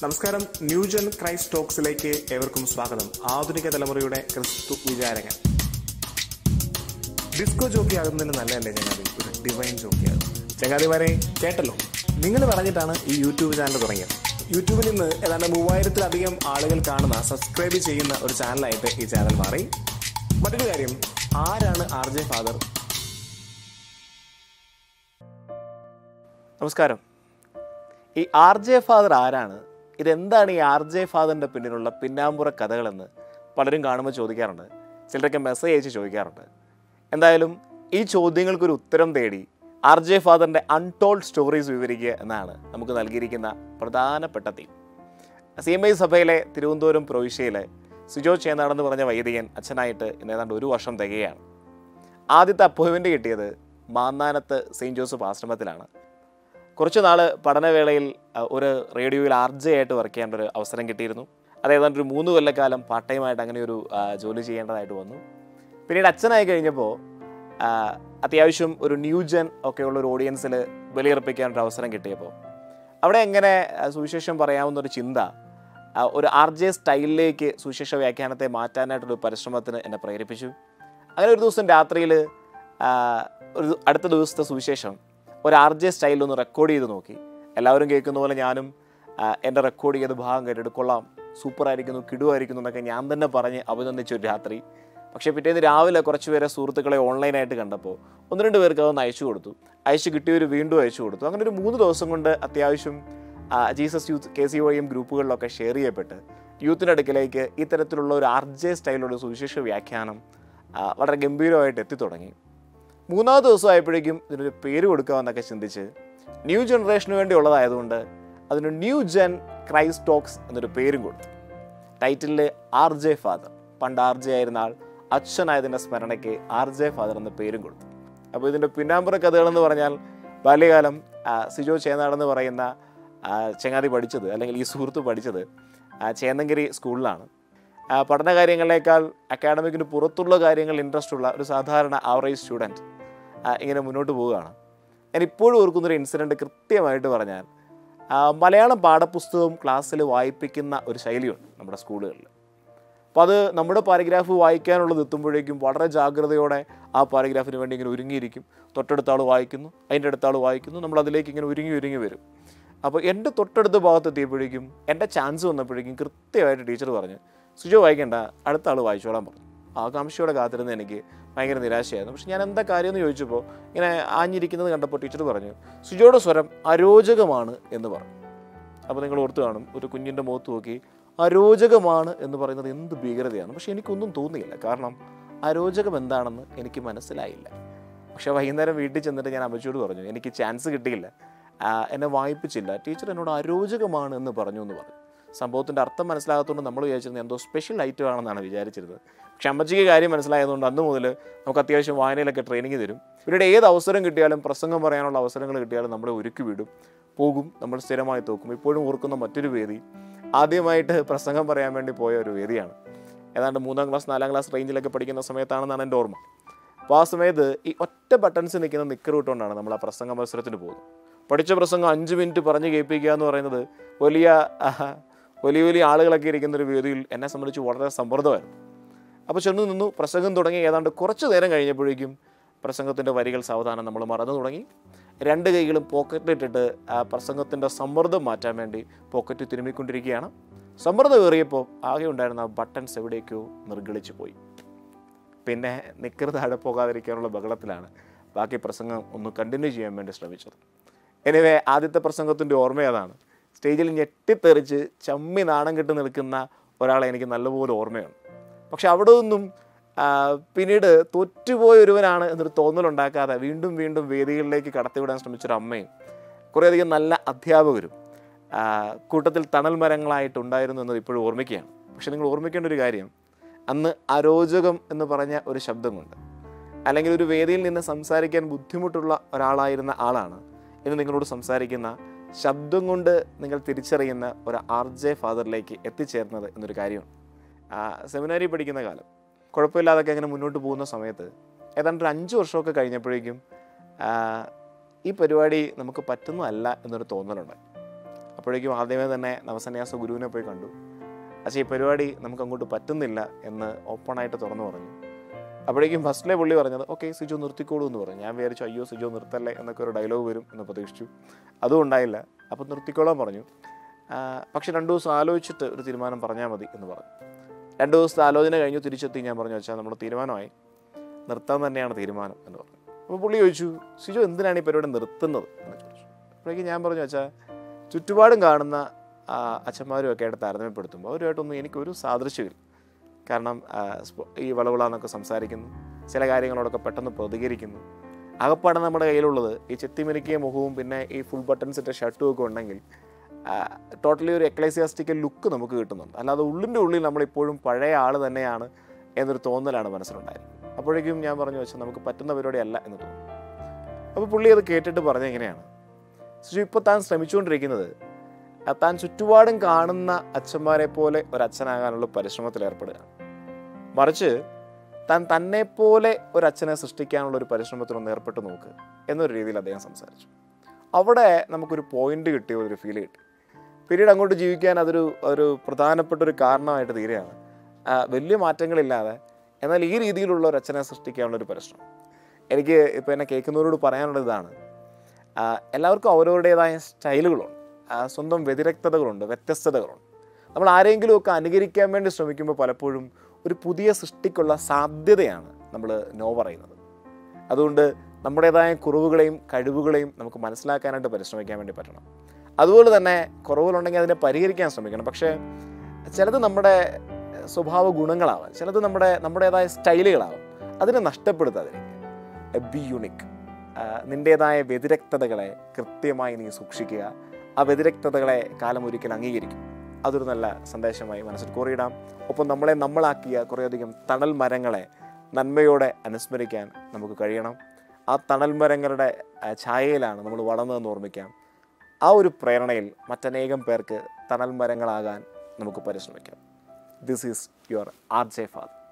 നമസ്കാരം new gen Christ ടോക്സിലേക്ക് ഏവർക്കും സ്വാഗതം ആധുനിക തലമുറയുടെ ക്രിസ്തു വിചാരകൻ ഡിസ്കോ ജോക്കി ആകുന്നതിന് നല്ലതല്ലേ ചങ്ങാതി ഒരു ഡിവൈൻ ജോക്കി ആകും ചങ്ങാതിമാരെ കേട്ടല്ലോ നിങ്ങൾ പറഞ്ഞിട്ടാണ് ഈ യൂട്യൂബ് ചാനൽ തുടങ്ങിയത് യൂട്യൂബിൽ നിന്ന് ഏതാണ്ട് മൂവായിരത്തിലധികം ആളുകൾ കാണുന്ന സബ്സ്ക്രൈബ് ചെയ്യുന്ന ഒരു ചാനലായിട്ട് ഈ ചാനൽ മാറി മറ്റൊരു കാര്യം ആരാണ് ആർ ജെ ഫാദർ നമസ്കാരം ഈ ആർ ജെ ഫാദർ ആരാണ് ഇതെന്താണ് ഈ ആർ ജെ ഫാദറിൻ്റെ പിന്നിലുള്ള പിന്നാമ്പുറ കഥകളെന്ന് പലരും കാണുമ്പോൾ ചോദിക്കാറുണ്ട് ചിലരൊക്കെ മെസ്സേജ് അയച്ച് ചോദിക്കാറുണ്ട് എന്തായാലും ഈ ചോദ്യങ്ങൾക്കൊരു ഉത്തരം തേടി ആർ ജെ ഫാദറിൻ്റെ അൺടോൾഡ് സ്റ്റോറീസ് വിവരിക്കുക എന്നാണ് നമുക്ക് നൽകിയിരിക്കുന്ന പ്രധാനപ്പെട്ട തീം സി എം ഐ സഭയിലെ തിരുവനന്തപുരം പ്രൊവിഷ്യയിലെ സുജോ ചേന്നാടെന്ന് പറഞ്ഞ വൈദികൻ അച്ഛനായിട്ട് ഇന്ന് ഏതാണ്ട് ഒരു വർഷം തികയാണ് ആദ്യത്തെ അപ്പോയിൻമെൻറ്റ് കിട്ടിയത് മാന്നാനത്ത് സെയിൻറ്റ് ജോസഫ് ആശ്രമത്തിലാണ് കുറച്ച് നാൾ പഠനവേളയിൽ അഹ്, ഒരു റേഡിയോയിൽ ആർ ജെ ആയിട്ട് വർക്ക് ചെയ്യേണ്ട ഒരു അവസരം കിട്ടിയിരുന്നു അത് ഏതാണ്ട് ഒരു മൂന്ന് കൊല്ലക്കാലം പാർട്ട് ടൈമായിട്ട് അങ്ങനെ ഒരു ആ, ജോലി ചെയ്യേണ്ടതായിട്ട് വന്നു പിന്നീട് അച്ഛനായി കഴിഞ്ഞപ്പോൾ ആ, അത്യാവശ്യം ഒരു ന്യൂജൻ ഒക്കെയുള്ള ഒരു ഓഡിയൻസിൽ ബലിയർപ്പിക്കാൻ ഒരു അവസരം കിട്ടിയപ്പോൾ അവിടെ എങ്ങനെ ആ, സുവിശേഷം പറയാവുന്ന ഒരു ചിന്ത ആ, ഒരു ആർ ജെ സ്റ്റൈലിലേക്ക് സുവിശേഷ വ്യാഖ്യാനത്തെ മാറ്റാനായിട്ടൊരു പരിശ്രമത്തിന് എന്നെ പ്രേരിപ്പിച്ചു അങ്ങനെ ഒരു ദിവസം രാത്രിയിൽ ഒരു അടുത്ത ദിവസത്തെ സുവിശേഷം ഒരു ആർ ജെ സ്റ്റൈലൊന്ന് റെക്കോർഡ് ചെയ്ത് നോക്കി എല്ലാവരും കേൾക്കുന്ന പോലെ ഞാനും ആ, എൻ്റെ റെക്കോർഡ് ചെയ്ത ഭാഗം കേട്ടിട്ട് കൊള്ളാം സൂപ്പറായിരിക്കുന്നു കിടുവായിരിക്കുന്നു എന്നൊക്കെ ഞാൻ തന്നെ പറഞ്ഞ് അഭിനന്ദിച്ചു ഒരു രാത്രി പക്ഷേ പിറ്റേന്ന് രാവിലെ കുറച്ച് പേരെ സുഹൃത്തുക്കളെ ഓൺലൈനായിട്ട് കണ്ടപ്പോൾ ഒന്ന് രണ്ട് പേർക്ക് അതൊന്ന് അയച്ചു കൊടുത്തു അയച്ചു കിട്ടിയവർ വീണ്ടും അയച്ചു കൊടുത്തു അങ്ങനെ ഒരു മൂന്ന് ദിവസം കൊണ്ട് അത്യാവശ്യം ആ, Jesus youth K C O M ഗ്രൂപ്പുകളിലൊക്കെ ഷെയർ ചെയ്യപ്പെട്ട് യൂത്തിൻ്റെ അടുക്കിലേക്ക് ഇത്തരത്തിലുള്ള ഒരു ആർ ജെ സ്റ്റൈലുള്ള സുവിശേഷ വ്യാഖ്യാനം ആ, വളരെ ഗംഭീരമായിട്ട് എത്തിത്തുടങ്ങി മൂന്നാമത് ദിവസം ആയപ്പോഴേക്കും ഇതിനൊരു പേര് കൊടുക്കാമെന്നൊക്കെ ചിന്തിച്ച് ന്യൂ ജനറേഷന് വേണ്ടിയുള്ളതായതുകൊണ്ട് അതിന് ന്യൂ ജെൻ ക്രൈസ്റ്റ് ടോക്സ് എന്നൊരു പേരും കൊടുത്തു ടൈറ്റിലിൽ ആർ ജെ ഫാദർ പണ്ട് ആർ ജെ ആയിരുന്ന ആൾ അച്ഛനായതിൻ്റെ സ്മരണയ്ക്ക് ആർ ജെ ഫാദർ എന്ന പേരും കൊടുത്തു അപ്പോൾ ഇതിൻ്റെ പിന്നാമ്പുറ കഥകളെന്ന് പറഞ്ഞാൽ ബാല്യകാലം ആ, സിജോ ചേന്നാടെന്ന് പറയുന്ന ആ, ചങ്ങാതി പഠിച്ചത് അല്ലെങ്കിൽ ഈ സുഹൃത്ത് പഠിച്ചത് ആ, ചേന്നങ്കിരി സ്കൂളിലാണ് ആ, പഠന കാര്യങ്ങളേക്കാൾ അക്കാഡമിക്കിന് പുറത്തുള്ള കാര്യങ്ങൾ ഇൻട്രസ്റ്റ് ഉള്ള ഒരു സാധാരണ ആവറേജ് സ്റ്റുഡൻറ്റ് ഇങ്ങനെ മുന്നോട്ട് പോവുകയാണ് ഞാൻ ഇപ്പോഴും ഓർക്കുന്നൊരു ഇൻസിഡൻറ്റ് കൃത്യമായിട്ട് പറഞ്ഞാൽ ആ, മലയാളം പാഠപുസ്തകം ക്ലാസ്സിൽ വായിപ്പിക്കുന്ന ഒരു ശൈലിയുണ്ട് നമ്മുടെ സ്കൂളുകളിൽ അപ്പോൾ അത് നമ്മുടെ പാരഗ്രാഫ് വായിക്കാനുള്ളത് എത്തുമ്പോഴേക്കും വളരെ ജാഗ്രതയോടെ ആ പാരഗ്രാഫിന് വേണ്ടി ഇങ്ങനെ ഒരുങ്ങിയിരിക്കും തൊട്ടടുത്ത ആൾ വായിക്കുന്നു അതിൻ്റെ അടുത്ത ആൾ വായിക്കുന്നു നമ്മൾ അതിലേക്ക് ഇങ്ങനെ ഒരുങ്ങി ഒരുങ്ങി വരും അപ്പോൾ എൻ്റെ തൊട്ടടുത്ത ഭാഗത്ത് എത്തിയപ്പോഴേക്കും എൻ്റെ ചാൻസ് വന്നപ്പോഴേക്കും കൃത്യമായിട്ട് ടീച്ചർ പറഞ്ഞു സുജോ വായിക്കേണ്ട അടുത്ത ആൾ വായിച്ചോളാൻ പറഞ്ഞു ആകാംക്ഷയോടെ കാത്തിരുന്ന് എനിക്ക് ഭയങ്കര നിരാശയായിരുന്നു പക്ഷെ ഞാൻ എന്താ കാര്യമെന്ന് ചോദിച്ചപ്പോൾ ഇങ്ങനെ ആഞ്ഞിരിക്കുന്നത് കണ്ടപ്പോൾ ടീച്ചർ പറഞ്ഞു സുജോയുടെ സ്വരം അരോചകമാണ് എന്ന് പറഞ്ഞു അപ്പോൾ നിങ്ങൾ ഓർത്ത് കാണും ഒരു കുഞ്ഞിൻ്റെ മുഖത്ത് നോക്കി അരോചകമാണ് എന്ന് പറയുന്നത് എന്ത് ഭീകരതയാണ് പക്ഷെ എനിക്കൊന്നും തോന്നിയില്ല കാരണം അരോചകം എന്താണെന്ന് എനിക്ക് മനസ്സിലായില്ല പക്ഷെ വൈകുന്നേരം വീട്ടിൽ ചെന്നിട്ട് ഞാൻ അമ്മച്ചിയോട് പറഞ്ഞു എനിക്ക് ചാൻസ് കിട്ടിയില്ല ആ, എന്നെ വായിപ്പിച്ചില്ല ടീച്ചർ എന്നോട് അരോചകമാണ് എന്ന് പറഞ്ഞു എന്ന് പറഞ്ഞു സംഭവത്തിൻ്റെ അർത്ഥം മനസ്സിലാകാത്തതുകൊണ്ട് നമ്മൾ വിചാരിച്ചിരുന്നത് എന്തോ സ്പെഷ്യൽ ഐറ്റം ആണെന്നാണ് വിചാരിച്ചിരുന്നത് പക്ഷെ അമ്മച്ചിക്ക് കാര്യം മനസ്സിലായതുകൊണ്ട് അന്ന് മുതൽ നമുക്ക് അത്യാവശ്യം വായനയിലൊക്കെ ട്രെയിനിങ് തരും ഇവരുടെ ഏത് അവസരം കിട്ടിയാലും പ്രസംഗം പറയാനുള്ള അവസരങ്ങൾ കിട്ടിയാലും നമ്മളെ ഒരുക്കി വിടും പോകും നമ്മൾ സ്ഥിരമായി തോക്കും ഇപ്പോഴും ഓർക്കുന്ന മറ്റൊരു വേദി ആദ്യമായിട്ട് പ്രസംഗം പറയാൻ വേണ്ടി പോയ ഒരു വേദിയാണ് ഏതാണ്ട് മൂന്നാം ക്ലാസ് നാലാം ക്ലാസ് റേഞ്ചിലൊക്കെ പഠിക്കുന്ന സമയത്താണെന്നാണ് എൻ്റെ ഓർമ്മ അപ്പോൾ ആ സമയത്ത് ഈ ഒറ്റ ബട്ടൺസ് നിൽക്കുന്ന നിക്കർ ഇട്ടുകൊണ്ടാണ് നമ്മൾ ആ പ്രസംഗ മത്സരത്തിന് പോകുന്നത് പഠിച്ച പ്രസംഗം അഞ്ച് മിനിറ്റ് പറഞ്ഞ് കേൾപ്പിക്കുക എന്ന് പറയുന്നത് വലിയ ആഹ്, വലിയ വലിയ ആളുകളൊക്കെ ഇരിക്കുന്ന ഒരു വേദിയിൽ എന്നെ സംബന്ധിച്ച് വളരെ സമ്മർദ്ദമായിരുന്നു അപ്പോൾ ചെന്ന് നിന്നു പ്രസംഗം തുടങ്ങി ഏതാണ്ട് കുറച്ച് നേരം കഴിഞ്ഞപ്പോഴേക്കും പ്രസംഗത്തിൻ്റെ വരികൾ സാവധാനം നമ്മൾ മറന്നു തുടങ്ങി രണ്ട് കൈകളും പോക്കറ്റിലിട്ടിട്ട് ആ പ്രസംഗത്തിൻ്റെ സമ്മർദ്ദം മാറ്റാൻ വേണ്ടി പോക്കറ്റ് തിരുമ്മിക്കൊണ്ടിരിക്കുകയാണ് സമ്മർദ്ദം ഏറിയപ്പോൾ ആകെ ഉണ്ടായിരുന്ന ആ ബട്ടൺസ് എവിടേക്കോ നിർഗളിച്ചു പോയി പിന്നെ നിക്കർ താഴെ പോകാതിരിക്കാനുള്ള ബഹളത്തിലാണ് ബാക്കി പ്രസംഗം ഒന്ന് കണ്ടിന്യൂ ചെയ്യാൻ വേണ്ടി ശ്രമിച്ചത് എനിവേ ആദ്യത്തെ പ്രസംഗത്തിൻ്റെ ഓർമ്മ അതാണ് സ്റ്റേജിൽ ഞെട്ടിത്തെറിച്ച് ചമ്മി നാണം കെട്ട് നിൽക്കുന്ന ഒരാളെ എനിക്ക് നല്ലപോലെ ഓർമ്മയുണ്ട് പക്ഷെ അവിടെ നിന്നും ആ, പിന്നീട് തോറ്റുപോയ ഒരുവനാണ് എന്നൊരു തോന്നലുണ്ടാക്കാതെ വീണ്ടും വീണ്ടും വേദികളിലേക്ക് കടത്തിവിടാൻ ശ്രമിച്ചൊരു അമ്മയും കുറേയധികം നല്ല അധ്യാപകരും ആ, കൂട്ടത്തിൽ തണൽ മരങ്ങളായിട്ടുണ്ടായിരുന്നു എന്നത് ഇപ്പോഴും ഓർമ്മിക്കുകയാണ് പക്ഷെ നിങ്ങൾ ഓർമ്മിക്കേണ്ട ഒരു കാര്യം അന്ന് അരോചകം എന്ന് പറഞ്ഞ ഒരു ശബ്ദമുണ്ട് അല്ലെങ്കിൽ ഒരു വേദിയിൽ നിന്ന് സംസാരിക്കാൻ ബുദ്ധിമുട്ടുള്ള ഒരാളായിരുന്ന ആളാണ് ഇന്ന് നിങ്ങളോട് സംസാരിക്കുന്ന ശബ്ദം കൊണ്ട് നിങ്ങൾ തിരിച്ചറിയുന്ന ഒരു ആർ ജെ ഫാദറിലേക്ക് എത്തിച്ചേർന്നത് എന്നൊരു കാര്യമാണ് ആ, സെമിനാരി പഠിക്കുന്ന കാലം കുഴപ്പമില്ലാതൊക്കെ അങ്ങനെ മുന്നോട്ട് പോകുന്ന സമയത്ത് ഏതാണ്ട് ഒരു അഞ്ച് വർഷമൊക്കെ കഴിഞ്ഞപ്പോഴേക്കും ആ, ഈ പരിപാടി നമുക്ക് പറ്റുന്നതല്ല എന്നൊരു തോന്നലുണ്ടായി അപ്പോഴേക്കും ആദ്യമേ തന്നെ നവസന്യാസ ഗുരുവിനെ പോയി കണ്ടു പക്ഷേ ഈ പരിപാടി നമുക്ക് അങ്ങോട്ട് പറ്റുന്നില്ല എന്ന് ഓപ്പണായിട്ട് തുറന്നു പറഞ്ഞു അപ്പോഴേക്കും ഫസ്റ്റിലെ പുള്ളി പറഞ്ഞത് ഓക്കെ സിജോ നിർത്തിക്കോളൂ എന്ന് പറഞ്ഞു ഞാൻ വിചാരിച്ചു അയ്യോ സിജോ നിർത്തല്ലേ എന്നൊക്കെ ഒരു ഡയലോഗ് വരും എന്ന് പ്രതീക്ഷിച്ചു അതും ഉണ്ടായില്ല അപ്പോൾ നിർത്തിക്കോളാൻ പറഞ്ഞു ആ, പക്ഷെ രണ്ട് ദിവസം ആലോചിച്ചിട്ട് ഒരു തീരുമാനം പറഞ്ഞാൽ മതി എന്ന് പറഞ്ഞു രണ്ട് ദിവസത്തെ ആലോചന കഴിഞ്ഞു തിരിച്ചെത്തി ഞാൻ പറഞ്ഞു വെച്ചാൽ നമ്മുടെ തീരുമാനമായി നിർത്താൻ തന്നെയാണ് തീരുമാനം എന്ന് പറഞ്ഞു അപ്പോൾ പുള്ളി ചോദിച്ചു സിജോ എന്തിനാണ് ഈ പരിപാടി നിർത്തുന്നത് എന്ന് ചോദിച്ചു അപ്പോഴേക്കും ഞാൻ പറഞ്ഞു വെച്ചാൽ ചുറ്റുപാടും കാണുന്ന ആ, അച്ഛന്മാരും ഒക്കെ ആയിട്ട് താരതമ്യപ്പെടുത്തുമ്പോൾ അവരുമായിട്ടൊന്നും എനിക്കൊരു സാദൃശ്യമില്ല കാരണം ആ, സ്പോ- ഈ വളവിളാന്നൊക്കെ സംസാരിക്കുന്നു ചില കാര്യങ്ങളോടൊക്കെ പെട്ടെന്ന് പ്രതികരിക്കുന്നു അകപ്പാടെ നമ്മുടെ കയ്യിലുള്ളത് ഈ ചെത്തിമിനുക്കിയ മുഖവും പിന്നെ ഈ ഫുൾ ബട്ടൺസ് ഇട്ട ഷർട്ടും ഒക്കെ ഉണ്ടെങ്കിൽ ടോട്ടലി ഒരു എക്ലൈസിയാസ്റ്റിക്കൽ ലുക്ക് നമുക്ക് കിട്ടുന്നുണ്ട് അല്ലാതെ ഉള്ളിൻ്റെ ഉള്ളിൽ നമ്മളിപ്പോഴും പഴയ ആൾ തന്നെയാണ് എന്നൊരു തോന്നലാണ് മനസ്സിലുണ്ടായിരുന്നത് അപ്പോഴേക്കും ഞാൻ പറഞ്ഞു വെച്ചാൽ നമുക്ക് പറ്റുന്ന പരിപാടിയല്ല എന്ന് തോന്നുന്നു അപ്പോൾ പുള്ളി അത് കേട്ടിട്ട് പറഞ്ഞ എങ്ങനെയാണ് സുജു ഇപ്പോൾ താൻ ശ്രമിച്ചുകൊണ്ടിരിക്കുന്നത് ആ താൻ ചുറ്റുപാടും കാണുന്ന അച്ഛന്മാരെ പോലെ ഒരു അച്ഛനാകാനുള്ള പരിശ്രമത്തിൽ ഏർപ്പെടുക മറിച്ച് താൻ തന്നെ പോലെ ഒരു അച്ഛനെ സൃഷ്ടിക്കാനുള്ള ഒരു പരിശ്രമത്തിലൊന്ന് ഏർപ്പെട്ട് നോക്ക് എന്നൊരു രീതിയിൽ അദ്ദേഹം സംസാരിച്ചു അവിടെ നമുക്കൊരു പോയിന്റ് കിട്ടിയ ഒരു ഫീൽ കിട്ടി പിന്നീട് അങ്ങോട്ട് ജീവിക്കാൻ അതൊരു ഒരു പ്രധാനപ്പെട്ട ഒരു കാരണമായിട്ട് തീരുകയാണ് ആ, വലിയ മാറ്റങ്ങളില്ലാതെ എന്നാൽ ഈ രീതിയിലുള്ള ഒരു അച്ഛനെ സൃഷ്ടിക്കാനുള്ള ഒരു പരിശ്രമം എനിക്ക് ഇപ്പോൾ എന്നെ കേൾക്കുന്നവരോട് പറയാനുള്ളത് ഇതാണ് ആ, എല്ലാവർക്കും അവരവരുടേതായ സ്റ്റൈലുകളുണ്ട് ആ, സ്വന്തം വ്യതിരക്തതകളുണ്ട് വ്യത്യസ്തതകളുണ്ട് നമ്മൾ ആരെങ്കിലുമൊക്കെ അനുകരിക്കാൻ വേണ്ടി ശ്രമിക്കുമ്പോൾ പലപ്പോഴും ഒരു പുതിയ സൃഷ്ടിക്കുള്ള സാധ്യതയാണ് നമ്മൾ നോ പറയുന്നത് അതുകൊണ്ട് നമ്മുടേതായ കുറവുകളെയും കഴിവുകളെയും നമുക്ക് മനസ്സിലാക്കാനായിട്ട് പരിശ്രമിക്കാൻ വേണ്ടി പറ്റണം അതുപോലെ തന്നെ കുറവുകളുണ്ടെങ്കിൽ അതിനെ പരിഹരിക്കാൻ ശ്രമിക്കണം പക്ഷേ ചിലത് നമ്മുടെ സ്വഭാവ ഗുണങ്ങളാവാം ചിലത് നമ്മുടെ നമ്മുടേതായ സ്റ്റൈലുകളാവാം അതിനെ നഷ്ടപ്പെടുത്താതിരിക്കുക ബി യുണിക് നിൻ്റേതായ വ്യതിരക്തതകളെ കൃത്യമായി നീ സൂക്ഷിക്കുക ആ വ്യതിരക്തതകളെ കാലം ഒരിക്കൽ അംഗീകരിക്കും അതൊരു നല്ല സന്ദേശമായി മനസ്സിൽ കോറിയിടാം ഒപ്പം നമ്മളെ നമ്മളാക്കിയ കുറേയധികം തണൽ മരങ്ങളെ നന്മയോടെ അനുസ്മരിക്കാൻ നമുക്ക് കഴിയണം ആ തണൽ മരങ്ങളുടെ ആ, ഛായയിലാണ് നമ്മൾ വളർന്നതെന്ന് ഓർമ്മിക്കാം ആ ഒരു പ്രേരണയിൽ മറ്റനേകം പേർക്ക് തണൽ മരങ്ങളാകാൻ നമുക്ക് പരിശ്രമിക്കാം this is your R J father